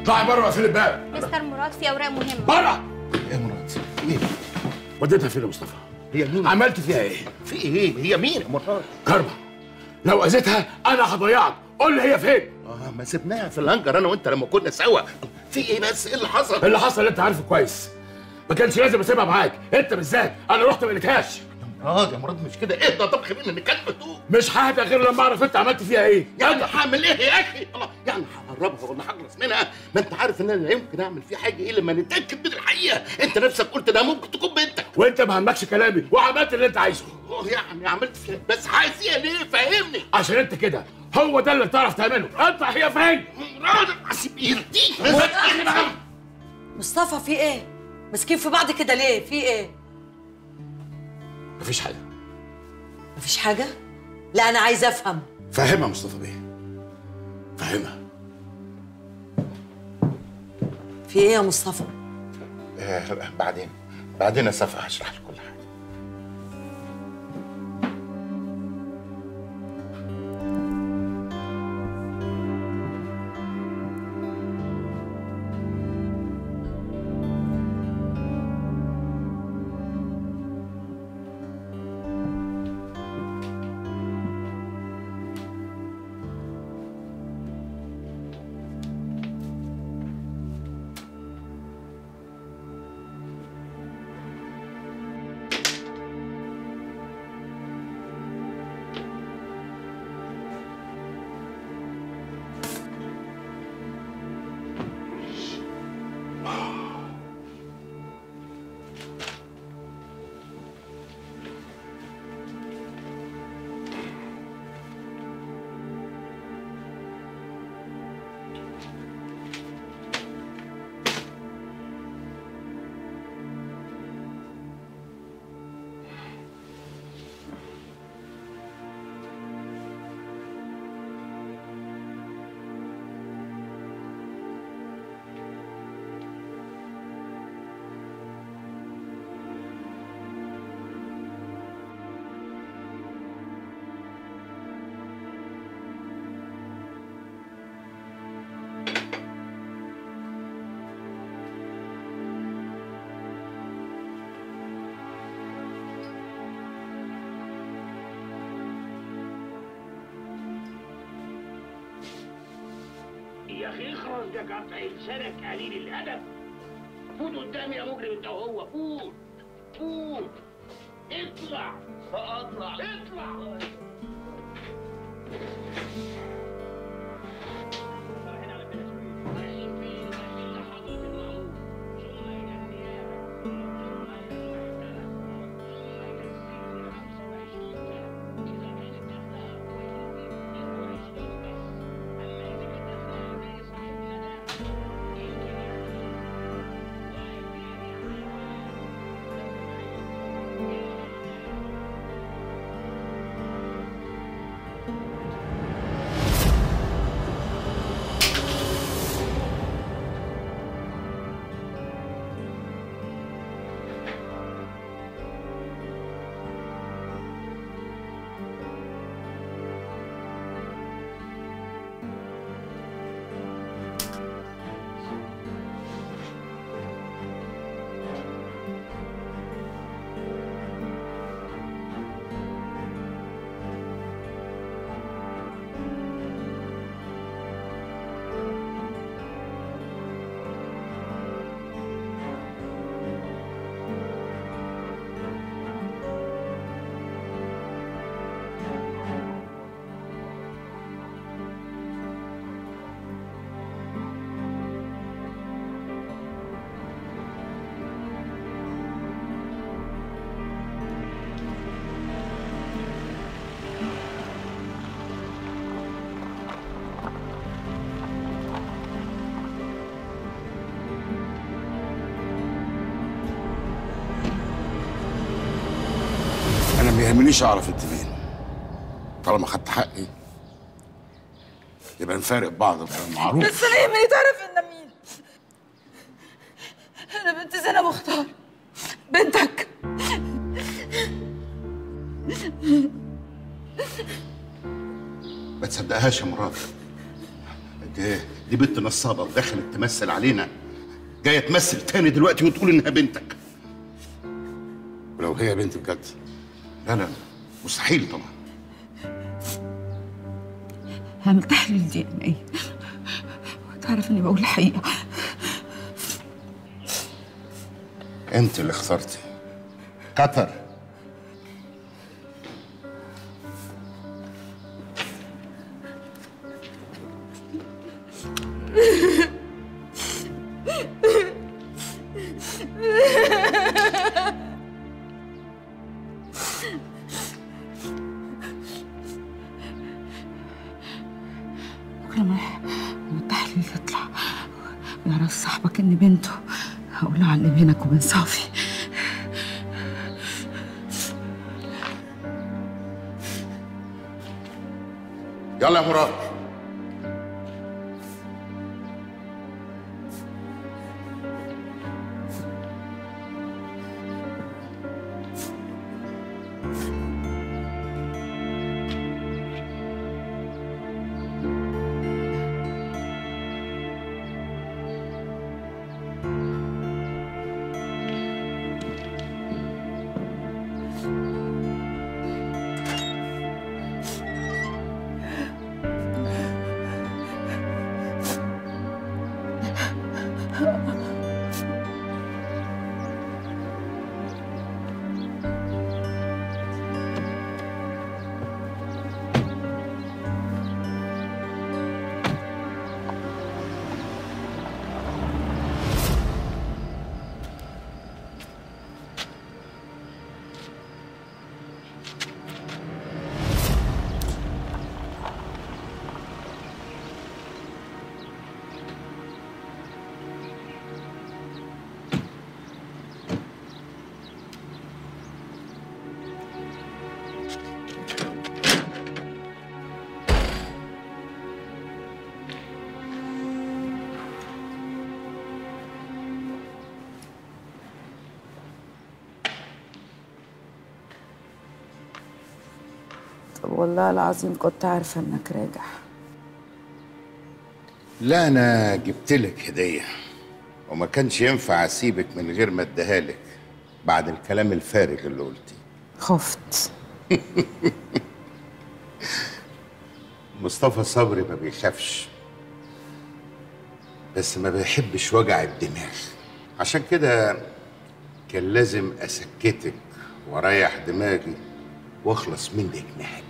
اطلعي بره واقفلي الباب مستر مراد في اوراق مهمه بره ايه يا مراد ايه وديتها فين يا مصطفى هي مين عملت فيها ايه في ايه هي مين يا مراد كرمه لو اذيتها انا هضيعك قول لي هي فين اه ما سبناها في الهنجر انا وانت لما كنا سوا في ايه بس ايه اللي حصل اللي حصل انت عارفه كويس ما كانش لازم اسيبها معاك انت بالذات انا رحت ما لقيتهاش يا مراد يا مراد مش كده اهدى طب خلينا نتكلم هدوء مش ههدى غير لما اعرف انت عملت فيها ايه يعني هعمل ايه يا اخي الله يعني هقربها ولا هخلص منها ما انت عارف ان انا لا يمكن اعمل فيه حاجه ايه لما نتاكد من الحقيقه انت نفسك قلت ده ممكن تكون بنتك وانت ما همكش كلامي وعملت اللي انت عايزه اه يعني عملت فيها بس عايزيها ليه فهمني عشان انت كده هو ده اللي بتعرف تعمله انت هي فين مراد اسيب ايدي مصطفى في ايه؟ ماسكين في بعض كده ليه؟ في ايه؟ مفيش حاجه مفيش حاجة؟ لا أنا عايزة أفهم فهمها مصطفى بيه فهمها في ايه يا مصطفى؟ آه بعدين بعدين يا صفا هشرح لك كل حاجه يا اخي اخرس ده قطع لسانك قليل الادب فوت قدامي يا مجرم انت وهو فوت فوت اطلع اطلع اطلع انا ما يهمنيش اعرف انت مين طالما خدت حقي يبقى نفارق بعض بكلام معروف بس انا يهمني تعرف ان مين انا بنت زينب مختار بنتك ما تصدقهاش يا مراد انت ايه دي بنت نصابه ودخلت تمثل علينا جايه تمثل تاني دلوقتي وتقول انها بنتك ولو هي بنت بجد لا لا مستحيل طبعا هعمل تحليل دي ان ايه وتعرف اني بقول الحقيقه انت اللي اخترتي قطر بكره لما لما التحليل يطلع ويعرف صاحبك اني بنته هقول له على اللي بينك وبين صافي يلا يا مراد طب والله العظيم كنت عارفه انك راجع لا انا جبت لك هديه وما كانش ينفع اسيبك من غير ما اديها لك بعد الكلام الفارغ اللي قلتيه خفت مصطفى صبري ما بيخافش بس ما بيحبش وجع الدماغ عشان كده كان لازم اسكتك واريح دماغي واخلص منك نهائي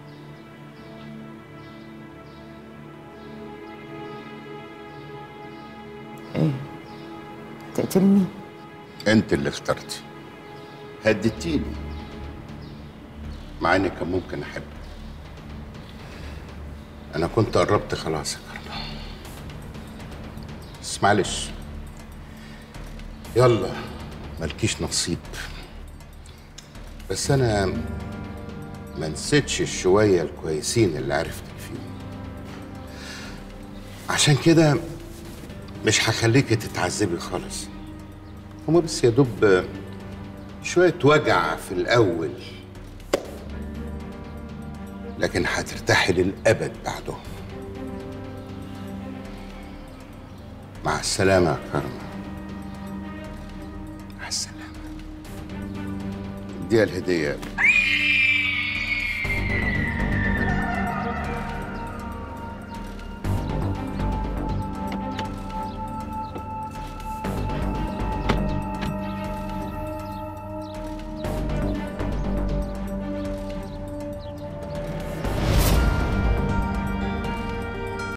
ايه تقتلني انت اللي اخترتي هددتيني مع اني كان ممكن احبك انا كنت قربت خلاص يا كرمة بس معلش يلا مالكيش نصيب بس انا ما نسيتش الشوية الكويسين اللي عرفتك فيهم عشان كده مش هخليكي تتعذبي خالص هما بس يا دوب شوية وجع في الأول لكن هترتاحي للأبد بعدهم مع السلامة يا كرمة مع السلامة دي الهدية